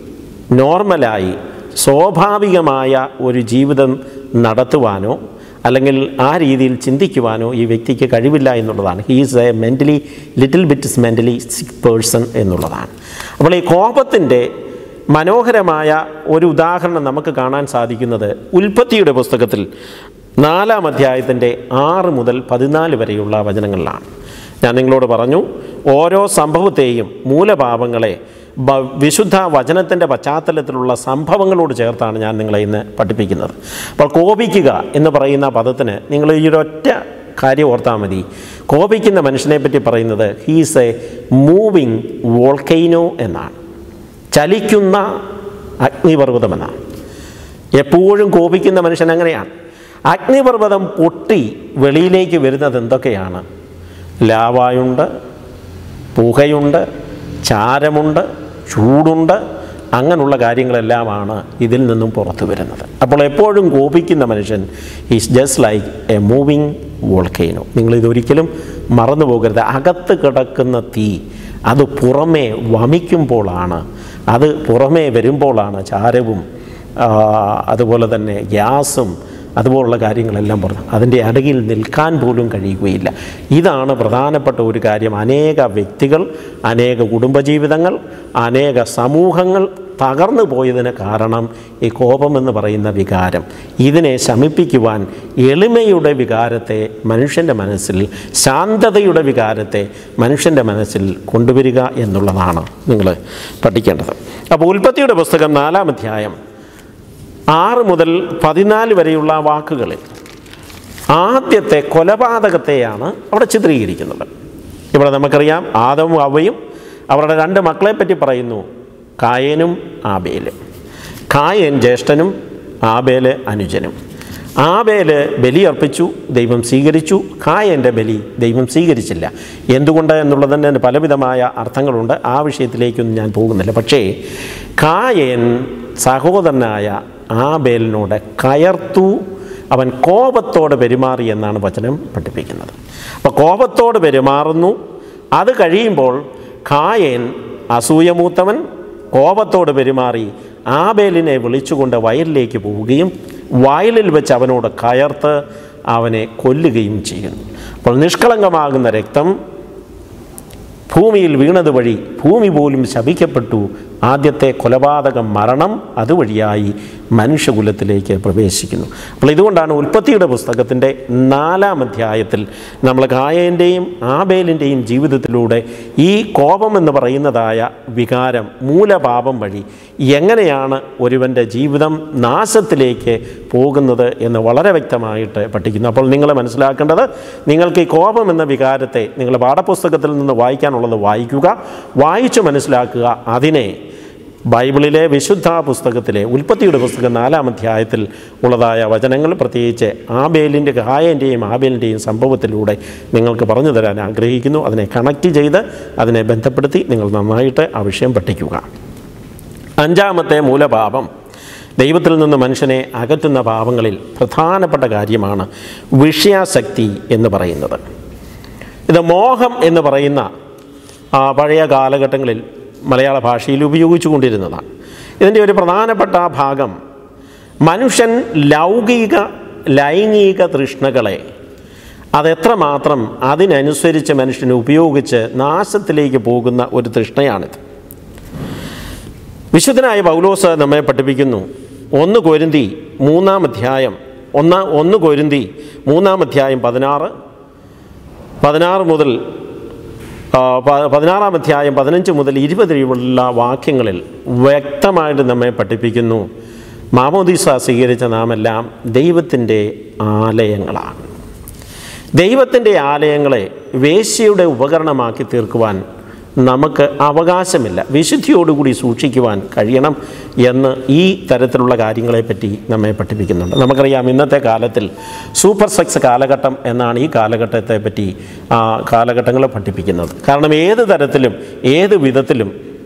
നോർമലായി സ്വാഭാവികമായ ഒരു ജീവിതം നടത്തുവാനോ അല്ലെങ്കിൽ ആ രീതിയിൽ ചിന്തിക്കുവാനോ ഈ വ്യക്തിക്ക് കഴിവില്ല എന്നുള്ളതാണ് he's a mentally little bits mentally sick person എന്നുള്ളതാണ് അപ്പോൾ ഈ കോപത്തിൻ്റെ മനോഹരമായ ഒരു ഉദാഹരണം നമുക്ക് കാണാൻ സാധിക്കുന്നത് ഉൽപ്പത്തിയുടെ പുസ്തകത്തിൽ നാലാം അധ്യായത്തിൻ്റെ ആറ് മുതൽ പതിനാല് വരെയുള്ള വചനങ്ങളിലാണ് ഞാൻ നിങ്ങളോട് പറഞ്ഞു ഓരോ സംഭവത്തെയും മൂലപാപങ്ങളെ ബ- വിശുദ്ധ വചനത്തിൻ്റെ പശ്ചാത്തലത്തിലുള്ള സംഭവങ്ങളോട് ചേർത്താണ് ഞാൻ നിങ്ങളെ ഇന്ന് പഠിപ്പിക്കുന്നത് അപ്പോൾ കോപിക്കുക എന്ന് പറയുന്ന പദത്തിന് നിങ്ങൾ ഈ ഒരൊറ്റ കാര്യം ഓർത്താൽ മതി കോപിക്കുന്ന മനുഷ്യനെ പറ്റി പറയുന്നത് ഹീസ് എ മൂവിങ് വോൾക്കൈനോ എന്നാണ് ചലിക്കുന്ന അഗ്നിപർവ്വതമെന്നാണ് എപ്പോഴും കോപിക്കുന്ന മനുഷ്യൻ അങ്ങനെയാണ് അഗ്നിപർവ്വതം പൊട്ടി വെളിയിലേക്ക് വരുന്നത് എന്തൊക്കെയാണ് ലാവായുണ്ട് പുകയുണ്ട് ചാരമുണ്ട് ചൂടുണ്ട് അങ്ങനെയുള്ള കാര്യങ്ങളെല്ലാമാണ് ഇതിൽ നിന്നും പുറത്തു വരുന്നത് അപ്പോൾ എപ്പോഴും കോപിക്കുന്ന മനുഷ്യൻ is just like a moving volcano നിങ്ങളിതൊരിക്കലും മറന്നു പോകരുത് അകത്ത് കിടക്കുന്ന തീ അത് പുറമേ വമിക്കുമ്പോഴാണ് അത് പുറമേ വരുമ്പോഴാണ് ചാരവും ആ, അതുപോലെ തന്നെ ഗ്യാസും അതുപോലുള്ള കാര്യങ്ങളെല്ലാം പറഞ്ഞു അതിൻ്റെ അടകിൽ നിൽക്കാൻ പോലും കഴിയുകയില്ല ഇതാണ് പ്രധാനപ്പെട്ട ഒരു കാര്യം അനേക വ്യക്തികൾ അനേക കുടുംബജീവിതങ്ങൾ അനേക സമൂഹങ്ങൾ തകർന്നു പോയതിന് കാരണം ഈ കോപം എന്ന് പറയുന്ന വികാരം ഇതിനെ ശമിപ്പിക്കുവാൻ എളിമയുടെ വികാരത്തെ മനുഷ്യൻ്റെ മനസ്സിൽ ശാന്തതയുടെ വികാരത്തെ മനുഷ്യൻ്റെ മനസ്സിൽ കൊണ്ടുവരിക എന്നുള്ളതാണ് നിങ്ങൾ പഠിക്കേണ്ടത് അപ്പോൾ ഉൽപ്പത്തിയുടെ പുസ്തകം നാലാം അധ്യായം ആറ് മുതൽ പതിനാല് വരെയുള്ള വാക്കുകളിൽ ആദ്യത്തെ കൊലപാതകത്തെയാണ് അവിടെ ചിത്രീകരിക്കുന്നത് ഇവിടെ നമുക്കറിയാം ആദവും അവയും അവരുടെ രണ്ട് മക്കളെ പറ്റി പറയുന്നു കായനും ആബേലും കായൻ ജ്യേഷ്ഠനും ആബേല് അനുജനും ആബേല് ബലി അർപ്പിച്ചു ദൈവം സ്വീകരിച്ചു കായൻ്റെ ബലി ദൈവം സ്വീകരിച്ചില്ല എന്തുകൊണ്ട് എന്നുള്ളതിന് പലവിധമായ അർത്ഥങ്ങളുണ്ട് ആ വിഷയത്തിലേക്കൊന്നും ഞാൻ പോകുന്നില്ല പക്ഷേ കായൻ സഹോദരനായ ആബേലിനോട് കയർത്തു അവൻ കോപത്തോടെ പെരുമാറി എന്നാണ് വചനം പഠിപ്പിക്കുന്നത് അപ്പോൾ കോപത്തോട് പെരുമാറുന്നു അത് കഴിയുമ്പോൾ കായൻ അസൂയമൂത്തവൻ കോപത്തോട് പെരുമാറി ആബേലിനെ വിളിച്ചുകൊണ്ട് വയലിലേക്ക് പോവുകയും വയലിൽ വെച്ച് അവനോട് കയർത്ത് അവനെ കൊല്ലുകയും ചെയ്യുന്നു അപ്പോൾ നിഷ്കളങ്കമാകുന്ന രക്തം ഭൂമിയിൽ വീണത് വഴി ഭൂമി പോലും ശപിക്കപ്പെട്ടു ആദ്യത്തെ കൊലപാതക മരണം അതുവഴിയായി മനുഷ്യകുലത്തിലേക്ക് പ്രവേശിക്കുന്നു അപ്പോൾ ഇതുകൊണ്ടാണ് ഉൽപ്പത്തിയുടെ പുസ്തകത്തിൻ്റെ നാലാം അധ്യായത്തിൽ നമ്മൾ കായൻ്റെയും ആബേലിൻ്റെയും ജീവിതത്തിലൂടെ ഈ കോപം എന്ന് പറയുന്നതായ വികാരം മൂലപാപം വഴി എങ്ങനെയാണ് ഒരുവൻ്റെ ജീവിതം നാശത്തിലേക്ക് പോകുന്നത് എന്ന് വളരെ വ്യക്തമായിട്ട് പഠിക്കുന്നു അപ്പോൾ നിങ്ങൾ മനസ്സിലാക്കേണ്ടത് നിങ്ങൾക്ക് ഈ കോപം എന്ന വികാരത്തെ നിങ്ങൾ പാഠപുസ്തകത്തിൽ നിന്ന് വായിക്കാനുള്ളത് വായിക്കുക വായിച്ചു മനസ്സിലാക്കുക അതിനെ ബൈബിളിലെ വിശുദ്ധ പുസ്തകത്തിലെ ഉൽപ്പത്തിയുടെ പുസ്തകം നാലാം അധ്യായത്തിൽ ഉള്ളതായ വചനങ്ങൾ പ്രത്യേകിച്ച് ആബേലിൻ്റെ കായൻ്റെയും ആബേലിൻ്റെയും സംഭവത്തിലൂടെ നിങ്ങൾക്ക് പറഞ്ഞു തരാൻ ആഗ്രഹിക്കുന്നു അതിനെ കണക്റ്റ് ചെയ്ത് അതിനെ ബന്ധപ്പെടുത്തി നിങ്ങൾ നന്നായിട്ട് ആ വിഷയം പഠിക്കുക അഞ്ചാമത്തെ മൂലപാപം ദൈവത്തിൽ നിന്ന് മനുഷ്യനെ അകറ്റുന്ന പാപങ്ങളിൽ പ്രധാനപ്പെട്ട കാര്യമാണ് വിഷയാസക്തി എന്ന് പറയുന്നത് ഇത് മോഹം എന്ന് പറയുന്ന ആ, പഴയ കാലഘട്ടങ്ങളിൽ മലയാള ഭാഷയിൽ ഉപയോഗിച്ചു കൊണ്ടിരുന്നതാണ് ഇതിൻ്റെ ഒരു പ്രധാനപ്പെട്ട ഭാഗം മനുഷ്യൻ ലൗകിക ലൈംഗിക തൃഷ്ണകളെ അതെത്രമാത്രം അതിനനുസരിച്ച് മനുഷ്യൻ ഉപയോഗിച്ച് നാശത്തിലേക്ക് പോകുന്ന ഒരു തൃഷ്ണയാണിത് വിശുദ്ധനായ പൗലോസ് നമ്മെ പഠിപ്പിക്കുന്നു ഒന്ന് കൊരുന്തി മൂന്നാം അധ്യായം ഒന്ന് ഒന്ന് കൊരുന്തി മൂന്നാം അധ്യായം പതിനാറ് പതിനാറ് മുതൽ ആ, പ- പതിനാറാം അധ്യായം പതിനഞ്ച് മുതൽ ഇരുപത് വരെയുള്ള വാക്യങ്ങളിൽ വ്യക്തമായിട്ട് നമ്മെ പഠിപ്പിക്കുന്നു മാമോദീസ സ്വീകരിച്ച നാമെല്ലാം ദൈവത്തിൻ്റെ ആലയങ്ങളാണ് ദൈവത്തിൻ്റെ ആലയങ്ങളെ വേശ്യയുടെ ഉപകരണമാക്കി തീർക്കുവാൻ നമുക്ക് അവകാശമില്ല വിശുദ്ധിയോടുകൂടി സൂക്ഷിക്കുവാൻ കഴിയണം എന്ന് ഈ തരത്തിലുള്ള കാര്യങ്ങളെപ്പറ്റി നമ്മെ പഠിപ്പിക്കുന്നുണ്ട് നമുക്കറിയാം ഇന്നത്തെ കാലത്തിൽ സൂപ്പർ സെക്സ് കാലഘട്ടം എന്നാണ് ഈ കാലഘട്ടത്തെ പറ്റി ആ കാലഘട്ടങ്ങളെ പഠിപ്പിക്കുന്നത് കാരണം ഏത് തരത്തിലും ഏത് വിധത്തിലും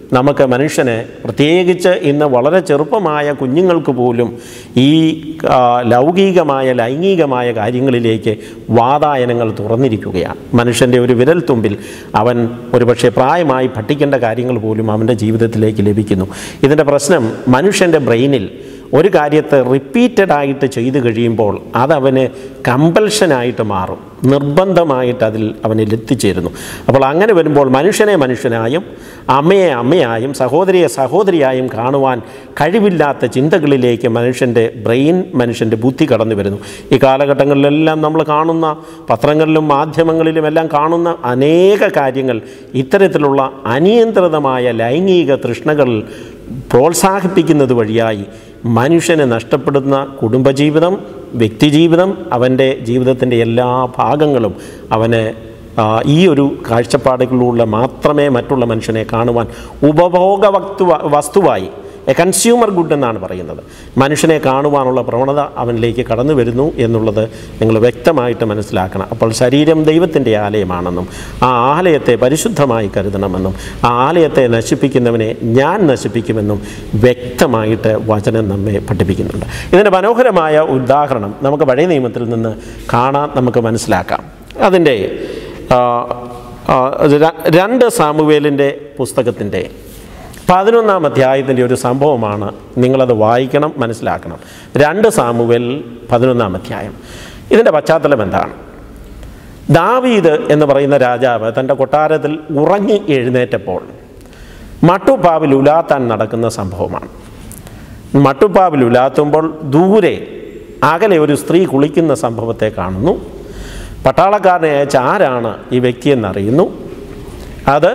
നമുക്ക് മനുഷ്യനെ പ്രത്യേകിച്ച് ഇന്ന് വളരെ ചെറുപ്പമായ കുഞ്ഞുങ്ങൾക്ക് പോലും ഈ ആ, ലൗകികമായ ലൈംഗികമായ കാര്യങ്ങളിലേക്ക് വാതായനങ്ങൾ തുറന്നിരിക്കുകയാണ് മനുഷ്യൻ്റെ ഒരു വിരൽ തുമ്പിൽ അവൻ ഒരുപക്ഷെ പ്രായമായി പഠിക്കേണ്ട കാര്യങ്ങൾ പോലും അവൻ്റെ ജീവിതത്തിലേക്ക് ലഭിക്കുന്നു ഇതിൻ്റെ പ്രശ്നം മനുഷ്യൻ്റെ ബ്രെയിനിൽ ഒരു കാര്യത്തെ റിപ്പീറ്റഡ് ആയിട്ട് ചെയ്തു കഴിയുമ്പോൾ അതവന് കമ്പൽഷനായിട്ട് മാറും നിർബന്ധമായിട്ട് അതിൽ അവനിൽ എത്തിച്ചേരുന്നു അപ്പോൾ അങ്ങനെ വരുമ്പോൾ മനുഷ്യനെ മനുഷ്യനായും അമ്മയെ അമ്മയായും സഹോദരിയെ സഹോദരിയായും കാണുവാൻ കഴിവില്ലാത്ത ചിന്തകളിലേക്ക് മനുഷ്യൻ്റെ ബ്രെയിൻ മനുഷ്യൻ്റെ ബുദ്ധി കടന്നു വരുന്നു ഈ കാലഘട്ടങ്ങളിലെല്ലാം നമ്മൾ കാണുന്ന പത്രങ്ങളിലും മാധ്യമങ്ങളിലും എല്ലാം കാണുന്ന അനേക കാര്യങ്ങൾ ഇത്തരത്തിലുള്ള അനിയന്ത്രിതമായ ലൈംഗിക തൃഷ്ണകൾ പ്രോത്സാഹിപ്പിക്കുന്നത് വഴിയായി മനുഷ്യന് നഷ്ടപ്പെടുന്ന കുടുംബജീവിതം വ്യക്തിജീവിതം അവൻ്റെ ജീവിതത്തിൻ്റെ എല്ലാ ഭാഗങ്ങളും അവന് ആ, ഈ ഒരു കാഴ്ചപ്പാടുകളിലൂടെ മാത്രമേ മറ്റുള്ള മനുഷ്യനെ കാണുവാൻ ഉപഭോഗ വസ്തു വസ്തുവായി എ കൺസ്യൂമർ ഗുഡ് എന്നാണ് പറയുന്നത് മനുഷ്യനെ കാണുവാനുള്ള പ്രവണത അവനിലേക്ക് കടന്നു വരുന്നു എന്നുള്ളത് നിങ്ങൾ വ്യക്തമായിട്ട് മനസ്സിലാക്കണം അപ്പോൾ ശരീരം ദൈവത്തിൻ്റെ ആലയമാണെന്നും ആ ആലയത്തെ പരിശുദ്ധമായി കരുതണമെന്നും ആ ആലയത്തെ നശിപ്പിക്കുന്നവനെ ഞാൻ നശിപ്പിക്കുമെന്നും വ്യക്തമായിട്ട് വചനം നമ്മെ പഠിപ്പിക്കുന്നുണ്ട് ഇതിൻ്റെ മനോഹരമായ ഉദാഹരണം നമുക്ക് പഴയ നിയമത്തിൽ നിന്ന് കാണാൻ നമുക്ക് മനസ്സിലാക്കാം അതിൻ്റെ ആ, ആ, ര- രണ്ട് സാമുവേലിൻ്റെ പുസ്തകത്തിൻ്റെ പതിനൊന്നാം അധ്യായത്തിൻ്റെ ഒരു സംഭവമാണ് നിങ്ങളത് വായിക്കണം മനസ്സിലാക്കണം രണ്ട് സാമുവേൽ പതിനൊന്നാം അധ്യായം ഇതിൻ്റെ പശ്ചാത്തലം എന്താണ് ദാവീദ് എന്ന് പറയുന്ന രാജാവ് തൻ്റെ കൊട്ടാരത്തിൽ ഉറങ്ങി എഴുന്നേറ്റപ്പോൾ മട്ടുപ്പാവിൽ ഉലാത്താൻ നടക്കുന്ന സംഭവമാണ് മട്ടുപ്പാവിൽ ഉലാത്തുമ്പോൾ ദൂരെ അകലെ ഒരു സ്ത്രീ കുളിക്കുന്ന സംഭവത്തെ കാണുന്നു പട്ടാളക്കാരനെ അയച്ച ആരാണ് ഈ വ്യക്തിയെന്നറിയുന്നു അത്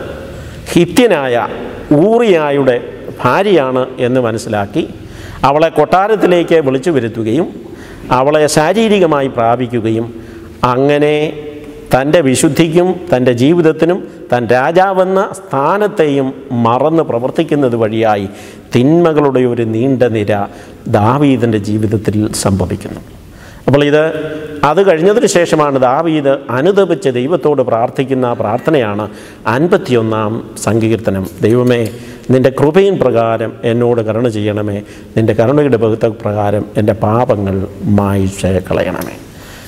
ഹിത്യനായ ഊറിയായുടെ ഭാര്യയാണ് എന്ന് മനസ്സിലാക്കി അവളെ കൊട്ടാരത്തിലേക്ക് വിളിച്ചു വരുത്തുകയും അവളെ ശാരീരികമായി പ്രാപിക്കുകയും അങ്ങനെ തൻ്റെ വിശുദ്ധിക്കും തൻ്റെ ജീവിതത്തിനും താൻ രാജാവെന്ന സ്ഥാനത്തെയും മറന്ന് പ്രവർത്തിക്കുന്നത് വഴിയായി തിന്മകളുടെ ഒരു നീണ്ട നിര ദാവീദിൻ്റെ ജീവിതത്തിൽ സംഭവിക്കുന്നു അപ്പോൾ ഇത് അത് കഴിഞ്ഞതിന് ശേഷമാണ് ദാവീദ് അനുദപിച്ച് ദൈവത്തോട് പ്രാർത്ഥിക്കുന്ന പ്രാർത്ഥനയാണ് അൻപത്തിയൊന്നാം സങ്കീർത്തനം ദൈവമേ നിൻ്റെ കൃപയിൻ പ്രകാരം എന്നോട് കരുണ ചെയ്യണമേ നിൻ്റെ കരുണയുടെ ബഹുത്വ പ്രകാരം എൻ്റെ പാപങ്ങൾ മായിച്ച് കളയണമേ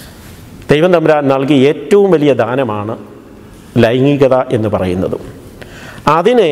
ദൈവം തമ്പുരാൻ നൽകിയ ഏറ്റവും വലിയ ദാനമാണ് ലൈംഗികത എന്ന് പറയുന്നതും അതിനെ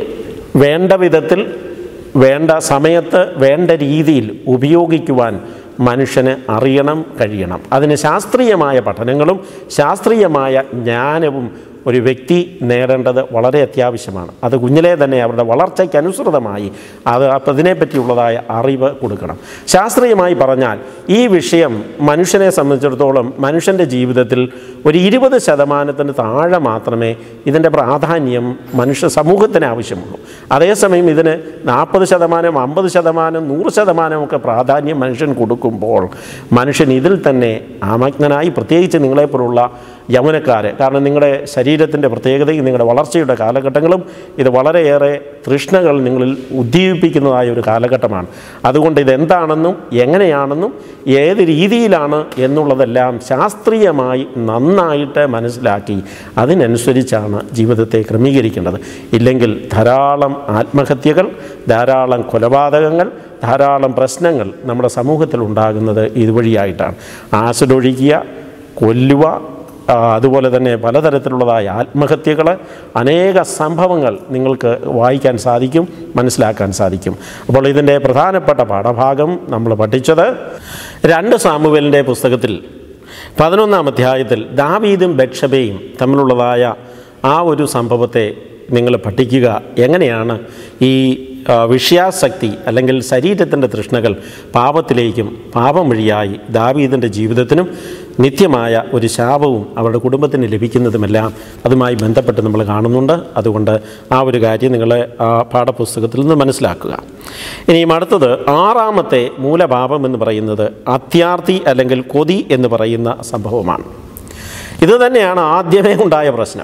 വേണ്ട വിധത്തിൽ വേണ്ട സമയത്ത് വേണ്ട രീതിയിൽ ഉപയോഗിക്കുവാൻ മനുഷ്യന് അറിയണം കഴിയണം അതിന് ശാസ്ത്രീയമായ പഠനങ്ങളും ശാസ്ത്രീയമായ ജ്ഞാനവും ഒരു വ്യക്തി നേടേണ്ടത് വളരെ അത്യാവശ്യമാണ് അത് കുഞ്ഞിലെ തന്നെ അവരുടെ വളർച്ചയ്ക്ക് അനുസൃതമായി അത് അപ്പം അതിനെപ്പറ്റിയുള്ളതായ അറിവ് കൊടുക്കണം ശാസ്ത്രീയമായി പറഞ്ഞാൽ ഈ വിഷയം മനുഷ്യനെ സംബന്ധിച്ചിടത്തോളം മനുഷ്യൻ്റെ ജീവിതത്തിൽ ഒരു ഇരുപത് ശതമാനത്തിന് താഴെ മാത്രമേ ഇതിൻ്റെ പ്രാധാന്യം മനുഷ്യ സമൂഹത്തിന് ആവശ്യമുള്ളൂ അതേസമയം ഇതിന് നാൽപ്പത് ശതമാനം അമ്പത് ശതമാനം നൂറ് ശതമാനമൊക്കെ പ്രാധാന്യം മനുഷ്യൻ കൊടുക്കുമ്പോൾ മനുഷ്യൻ ഇതിൽ തന്നെ ആമഗ്നനായി പ്രത്യേകിച്ച് നിങ്ങളെപ്പോലുള്ള യൗവനക്കാർ കാരണം നിങ്ങളുടെ ശരീരത്തിൻ്റെ പ്രത്യേകതയും നിങ്ങളുടെ വളർച്ചയുടെ കാലഘട്ടങ്ങളും ഇത് വളരെയേറെ തൃഷ്ണകൾ നിങ്ങളിൽ ഉദ്ദീപിക്കുന്നതായ ഒരു കാലഘട്ടമാണ് അതുകൊണ്ട് ഇതെന്താണെന്നും എങ്ങനെയാണെന്നും ഏത് രീതിയിലാണ് എന്നുള്ളതെല്ലാം ശാസ്ത്രീയമായി നന്നായിട്ട് മനസ്സിലാക്കി അതിനനുസരിച്ചാണ് ജീവിതത്തെ ക്രമീകരിക്കേണ്ടത് ഇല്ലെങ്കിൽ ധാരാളം ആത്മഹത്യകൾ ധാരാളം കൊലപാതകങ്ങൾ ധാരാളം പ്രശ്നങ്ങൾ നമ്മുടെ സമൂഹത്തിൽ ഉണ്ടാകുന്നത് ഇതുവഴിയായിട്ടാണ് ആസിഡ് ഒഴിക്കുക കൊല്ലുക ആ, അതുപോലെ തന്നെ പലതരത്തിലുള്ളതായ ആത്മഹത്യകൾ അനേക സംഭവങ്ങൾ നിങ്ങൾക്ക് വായിക്കാൻ സാധിക്കും മനസ്സിലാക്കാൻ സാധിക്കും അപ്പോൾ ഇതിൻ്റെ പ്രധാനപ്പെട്ട പാഠഭാഗം നമ്മൾ പഠിച്ചത് രണ്ട് സാമുവേലിൻ്റെ പുസ്തകത്തിൽ പതിനൊന്നാം അധ്യായത്തിൽ ദാവീദും ബക്ഷബയും തമ്മിലുള്ളതായ ആ ഒരു സംഭവത്തെ നിങ്ങൾ പഠിക്കുക എങ്ങനെയാണ് ഈ ആ, വിഷയാസക്തി അല്ലെങ്കിൽ ശരീരത്തിൻ്റെ തൃഷ്ണകൾ പാപത്തിലേക്കും പാപം വഴിയായി ദാവീദിൻ്റെ ജീവിതത്തിനും നിത്യമായ ഒരു ശാപവും അവരുടെ കുടുംബത്തിന് ലഭിക്കുന്നതുമെല്ലാം അതുമായി ബന്ധപ്പെട്ട് നമ്മൾ കാണുന്നുണ്ട് അതുകൊണ്ട് ആ ഒരു കാര്യം നിങ്ങൾ ആ പാഠപുസ്തകത്തിൽ നിന്ന് മനസ്സിലാക്കുക ഇനിയും അടുത്തത് ആറാമത്തെ മൂലപാപം എന്ന് പറയുന്നത് അത്യാർത്ഥി അല്ലെങ്കിൽ കൊതി എന്ന് പറയുന്ന സംഭവമാണ് ഇത് തന്നെയാണ് ആദ്യമേ ഉണ്ടായ പ്രശ്നം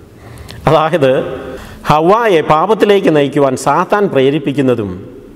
അതായത് ഹവായെ പാപത്തിലേക്ക് നയിക്കുവാൻ സാത്താൻ പ്രേരിപ്പിക്കുന്നതും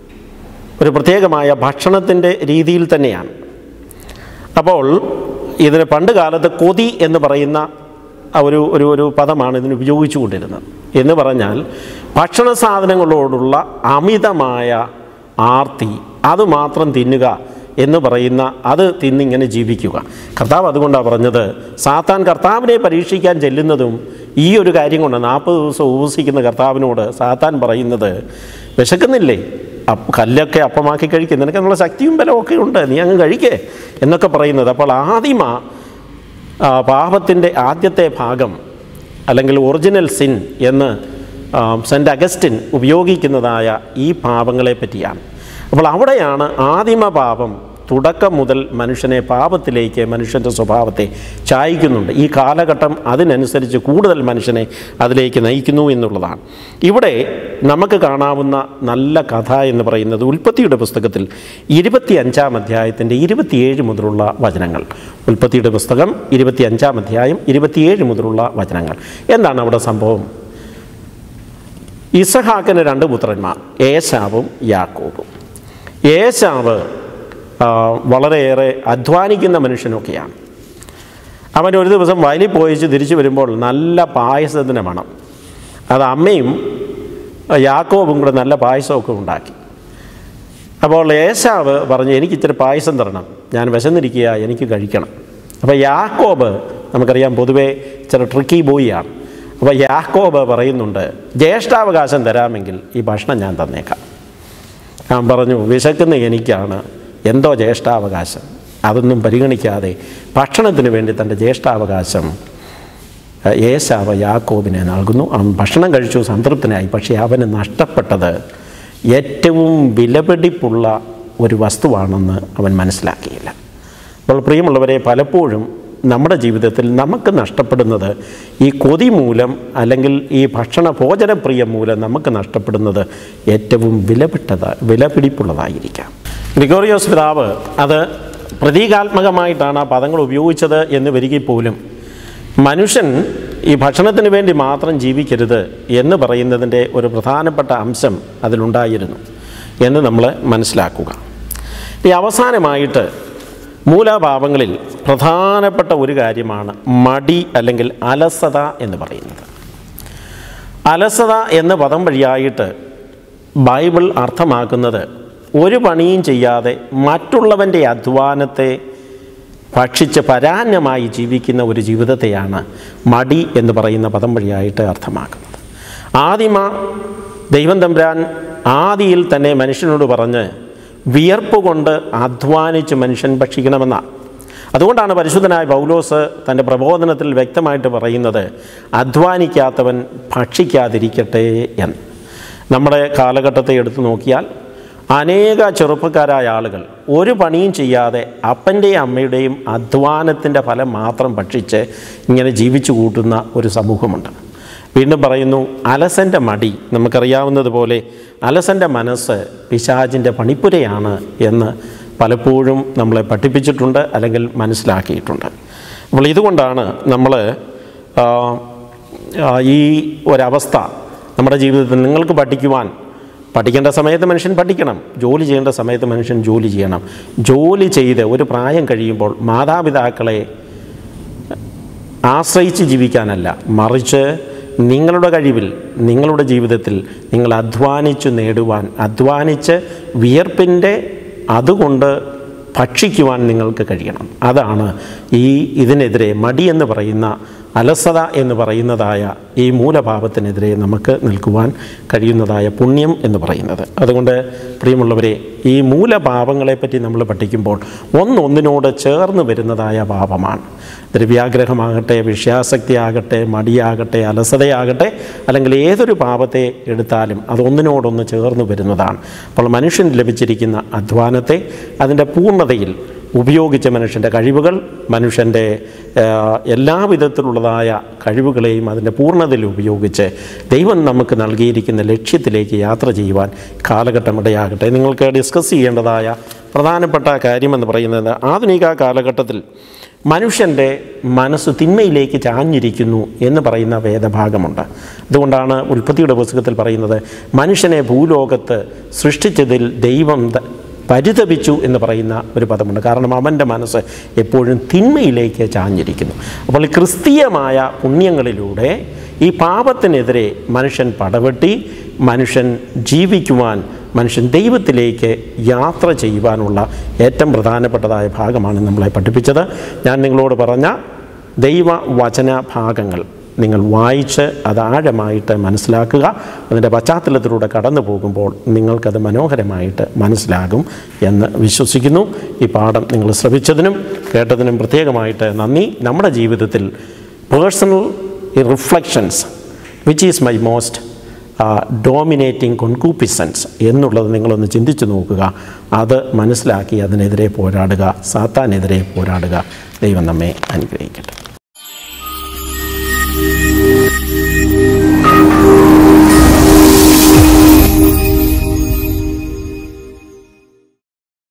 ഒരു പ്രത്യേകമായ ഭക്ഷണത്തിൻ്റെ രീതിയിൽ തന്നെയാണ് അപ്പോൾ ഇതിന് പണ്ട് കാലത്ത് കൊതി എന്ന് പറയുന്ന ആ ഒരു ഒരു ഒരു പദമാണ് ഇതിന് ഉപയോഗിച്ചുകൊണ്ടിരുന്നത് എന്ന് പറഞ്ഞാൽ ഭക്ഷണ സാധനങ്ങളോടുള്ള അമിതമായ ആർത്തി അത് മാത്രം തിന്നുക എന്ന് പറയുന്ന അത് തിന്നിങ്ങനെ ജീവിക്കുക കർത്താവ് അതുകൊണ്ടാണ് പറഞ്ഞത് സാത്താൻ കർത്താവിനെ പരീക്ഷിക്കാൻ ചെല്ലുന്നതും ഈ ഒരു കാര്യം കൊണ്ട് നാൽപ്പത് ദിവസം ഉപസിക്കുന്ന കർത്താവിനോട് സാത്താൻ പറയുന്നത് വിശക്കുന്നില്ലേ അപ്പ് കല്ലൊക്കെ അപ്പമാക്കി കഴിക്കും നിനക്ക് എന്നുള്ള ശക്തിയും ബലവും ഒക്കെ ഉണ്ട് നീ അങ്ങ് കഴിക്കേ എന്നൊക്കെ പറയുന്നത് അപ്പോൾ ആദിമ ആ, പാപത്തിൻ്റെ ആദ്യത്തെ ഭാഗം അല്ലെങ്കിൽ ഒറിജിനൽ സിൻ എന്ന് ആ, സെൻറ്റ് അഗസ്റ്റിൻ ഉപയോഗിക്കുന്നതായ ഈ പാപങ്ങളെ പറ്റിയാണ് അപ്പോൾ അവിടെയാണ് ആദിമ പാപം തുടക്കം മുതൽ മനുഷ്യനെ പാപത്തിലേക്ക് മനുഷ്യൻ്റെ സ്വഭാവത്തെ ചായ്ക്കുന്നുണ്ട് ഈ കാലഘട്ടം അതിനനുസരിച്ച് കൂടുതൽ മനുഷ്യനെ അതിലേക്ക് നയിക്കുന്നു എന്നുള്ളതാണ് ഇവിടെ നമുക്ക് കാണാവുന്ന നല്ല കഥ എന്ന് പറയുന്നത് ഉൽപ്പത്തിയുടെ പുസ്തകത്തിൽ ഇരുപത്തി അഞ്ചാം അധ്യായത്തിൻ്റെ ഇരുപത്തിയേഴ് മുതലുള്ള വചനങ്ങൾ ഉൽപ്പത്തിയുടെ പുസ്തകം ഇരുപത്തി അഞ്ചാം അധ്യായം ഇരുപത്തിയേഴ് മുതലുള്ള വചനങ്ങൾ എന്താണ് അവിടെ സംഭവം ഇസഹാക്കിന് രണ്ട് പുത്രന്മാർ ഏശാവും യാക്കോബും ഏശാവ് ആ, വളരെയേറെ അധ്വാനിക്കുന്ന മനുഷ്യനൊക്കെയാണ് അവൻ ഒരു ദിവസം വയലിൽ പോയിച്ച് തിരിച്ചു വരുമ്പോൾ നല്ല പായസത്തിന് മണം അത് അമ്മയും യാക്കോബും കൂടെ നല്ല പായസമൊക്കെ ഉണ്ടാക്കി അപ്പോൾ ഏശാവ് പറഞ്ഞു എനിക്ക് ഇച്ചിരി പായസം തരണം ഞാൻ വിശന്നിരിക്കുക എനിക്ക് കഴിക്കണം അപ്പോൾ യാക്കോബ് നമുക്കറിയാം പൊതുവേ ഇച്ചിരി ട്രിക്കി ബോയിയാണ് അപ്പോൾ യാക്കോബ് പറയുന്നുണ്ട് ജ്യേഷ്ഠാവകാശം തരാമെങ്കിൽ ഈ ഭക്ഷണം ഞാൻ തന്നേക്കാം ഞാൻ പറഞ്ഞു വിശക്കുന്ന എനിക്കാണ് എന്തോ ജ്യേഷ്ഠാവകാശം അതൊന്നും പരിഗണിക്കാതെ ഭക്ഷണത്തിന് വേണ്ടി തൻ്റെ ജ്യേഷ്ഠാവകാശം ഏഹ്, ഏശാവ് യാക്കോബിനെ നൽകുന്നു അവൻ ഭക്ഷണം കഴിച്ചു സംതൃപ്തനായി പക്ഷേ അവന് നഷ്ടപ്പെട്ടത് ഏറ്റവും വിലപിടിപ്പുള്ള ഒരു വസ്തുവാണെന്ന് അവൻ മനസ്സിലാക്കിയില്ല അപ്പോൾ പ്രിയമുള്ളവരെ പലപ്പോഴും നമ്മുടെ ജീവിതത്തിൽ നമുക്ക് നഷ്ടപ്പെടുന്നത് ഈ കൊതി മൂലം അല്ലെങ്കിൽ ഈ ഭക്ഷണ ഭോജനപ്രിയം മൂലം നമുക്ക് നഷ്ടപ്പെടുന്നത് ഏറ്റവും വിലപ്പെട്ടത് വിലപിടിപ്പുള്ളതായിരിക്കാം ഗ്രിഗോറിയോസ് പിതാവ് അത് പ്രതീകാത്മകമായിട്ടാണ് ആ പദങ്ങൾ ഉപയോഗിച്ചത് എന്ന് വരികയിൽ പോലും മനുഷ്യൻ ഈ ഭക്ഷണത്തിന് വേണ്ടി മാത്രം ജീവിക്കരുത് എന്ന് പറയുന്നതിൻ്റെ ഒരു പ്രധാനപ്പെട്ട അംശം അതിലുണ്ടായിരുന്നു എന്ന് നമ്മൾ മനസ്സിലാക്കുക ഈ അവസാനമായിട്ട് മൂലഭാവങ്ങളിൽ പ്രധാനപ്പെട്ട ഒരു കാര്യമാണ് മടി അല്ലെങ്കിൽ അലസത എന്ന് പറയുന്നത് അലസത എന്ന പദം വഴിയായിട്ട് ബൈബിൾ അർത്ഥമാക്കുന്നത് ഒരു പണിയും ചെയ്യാതെ മറ്റുള്ളവൻ്റെ അധ്വാനത്തെ ഭക്ഷിച്ച് പരാന്നമായി ജീവിക്കുന്ന ഒരു ജീവിതത്തെയാണ് മടി എന്ന് പറയുന്ന പദം വഴിയായിട്ട് അർത്ഥമാക്കുന്നത് ആദിമ ദൈവം തമ്പുരാൻ ആദിയിൽ തന്നെ മനുഷ്യനോട് പറഞ്ഞ് വിയർപ്പ് കൊണ്ട് അധ്വാനിച്ച് മനുഷ്യൻ ഭക്ഷിക്കണമെന്നാണ് അതുകൊണ്ടാണ് പരിശുദ്ധനായ പൗലോസ് തൻ്റെ പ്രബോധനത്തിൽ വ്യക്തമായിട്ട് പറയുന്നത് അധ്വാനിക്കാത്തവൻ ഭക്ഷിക്കാതിരിക്കട്ടെ എന്ന് നമ്മുടെ കാലഘട്ടത്തെ എടുത്തു നോക്കിയാൽ അനേക ചെറുപ്പക്കാരായ ആളുകൾ ഒരു പണിയും ചെയ്യാതെ അപ്പൻ്റെയും അമ്മയുടെയും അധ്വാനത്തിൻ്റെ ഫലം മാത്രം ഭക്ഷിച്ച് ഇങ്ങനെ ജീവിച്ചു കൂട്ടുന്ന ഒരു സമൂഹമുണ്ട് വീണ്ടും പറയുന്നു അലസൻ്റെ മടി നമുക്കറിയാവുന്നതുപോലെ അലസൻ്റെ മനസ്സ് പിശാചിൻ്റെ പണിപ്പുരയാണ് എന്ന് പലപ്പോഴും നമ്മളെ പഠിപ്പിച്ചിട്ടുണ്ട് അല്ലെങ്കിൽ മനസ്സിലാക്കിയിട്ടുണ്ട് അപ്പോൾ ഇതുകൊണ്ടാണ് നമ്മൾ ആ, ആ, ഈ ഒരവസ്ഥ നമ്മുടെ ജീവിതത്തിൽ നിങ്ങൾക്ക് പഠിക്കുവാൻ പഠിക്കേണ്ട സമയത്ത് മനുഷ്യൻ പഠിക്കണം ജോലി ചെയ്യേണ്ട സമയത്ത് മനുഷ്യൻ ജോലി ചെയ്യണം ജോലി ചെയ്ത് ഒരു പ്രായം കഴിയുമ്പോൾ മാതാപിതാക്കളെ ആശ്രയിച്ച് ജീവിക്കാനല്ല മറിച്ച് നിങ്ങളുടെ കഴിവിൽ നിങ്ങളുടെ ജീവിതത്തിൽ നിങ്ങൾ അധ്വാനിച്ചു നേടുവാൻ അധ്വാനിച്ച് വിയർപ്പിൻ്റെ അതുകൊണ്ട് ഭക്ഷിക്കുവാൻ നിങ്ങൾക്ക് കഴിയണം അതാണ് ഈ ഇതിനെതിരെ മടി എന്ന് പറയുന്ന അലസത എന്ന് പറയുന്നതായ ഈ മൂലഭാവത്തിനെതിരെ നമുക്ക് നിൽക്കുവാൻ കഴിയുന്നതായ പുണ്യം എന്ന് പറയുന്നത് അതുകൊണ്ട് പ്രിയമുള്ളവരെ ഈ മൂലഭാവങ്ങളെപ്പറ്റി നമ്മൾ പഠിക്കുമ്പോൾ ഒന്നൊന്നിനോട് ചേർന്ന് വരുന്നതായ ഭാവമാണ് ദ്രവ്യാഗ്രഹമാകട്ടെ വിഷയാസക്തി ആകട്ടെ മടിയാകട്ടെ അലസതയാകട്ടെ അല്ലെങ്കിൽ ഏതൊരു പാപത്തെ എടുത്താലും അതൊന്നിനോടൊന്ന് ചേർന്ന് വരുന്നതാണ് അപ്പോൾ മനുഷ്യന് ലഭിച്ചിരിക്കുന്ന അധ്വാനത്തെ അതിൻ്റെ പൂർണ്ണതയിൽ ഉപയോഗിച്ച മനുഷ്യൻ്റെ കഴിവുകൾ മനുഷ്യൻ്റെ ആ, എല്ലാവിധത്തിലുള്ളതായ കഴിവുകളെയും അതിൻ്റെ പൂർണ്ണതയിൽ ഉപയോഗിച്ച് ദൈവം നമുക്ക് നൽകിയിരിക്കുന്ന ലക്ഷ്യത്തിലേക്ക് യാത്ര ചെയ്യുവാൻ കാലഘട്ടം ഇടയാകട്ടെ നിങ്ങൾക്ക് ഡിസ്കസ് ചെയ്യേണ്ടതായ പ്രധാനപ്പെട്ട കാര്യമെന്ന് പറയുന്നത് ആധുനിക കാലഘട്ടത്തിൽ മനുഷ്യൻ്റെ മനസ്സ് തിന്മയിലേക്ക് ചാഞ്ഞിരിക്കുന്നു എന്ന് പറയുന്ന വേദഭാഗമുണ്ട് അതുകൊണ്ടാണ് ഉൽപ്പത്തിയുടെ പുസ്തകത്തിൽ പറയുന്നത് മനുഷ്യനെ ഭൂലോകത്ത് സൃഷ്ടിച്ചതിൽ ദൈവം ത- പരിതപിച്ചു എന്ന് പറയുന്ന ഒരു പദമുണ്ട് കാരണം അവൻ്റെ മനസ്സ് എപ്പോഴും തിന്മയിലേക്ക് ചാഞ്ഞിരിക്കുന്നു അപ്പോൾ ഈ ക്രിസ്തീയമായ പുണ്യങ്ങളിലൂടെ ഈ പാപത്തിനെതിരെ മനുഷ്യൻ പടവെട്ടി മനുഷ്യൻ ജീവിക്കുവാൻ മനുഷ്യൻ ദൈവത്തിലേക്ക് യാത്ര ചെയ്യുവാനുള്ള ഏറ്റവും പ്രധാനപ്പെട്ടതായ ഭാഗമാണ് നമ്മളെ പഠിപ്പിച്ചത് ഞാൻ നിങ്ങളോട് പറഞ്ഞ ദൈവവചന ഭാഗങ്ങൾ നിങ്ങൾ വായിച്ച് അത് ആഴമായിട്ട് മനസ്സിലാക്കുക അതിൻ്റെ പശ്ചാത്തലത്തിലൂടെ കടന്നു പോകുമ്പോൾ നിങ്ങൾക്കത് മനോഹരമായിട്ട് മനസ്സിലാകും എന്ന് വിശ്വസിക്കുന്നു ഈ പാഠം നിങ്ങൾ ശ്രവിച്ചതിനും കേട്ടതിനും പ്രത്യേകമായിട്ട് നന്ദി നമ്മുടെ ജീവിതത്തിൽ personal reflections which is my most dominating concupiscence എന്നുള്ളത് നിങ്ങളൊന്ന് ചിന്തിച്ചു നോക്കുക അത് മനസ്സിലാക്കി അതിനെതിരെ പോരാടുക സാത്താനെതിരെ പോരാടുക ദൈവം നമ്മെ അനുഗ്രഹിക്കട്ടെ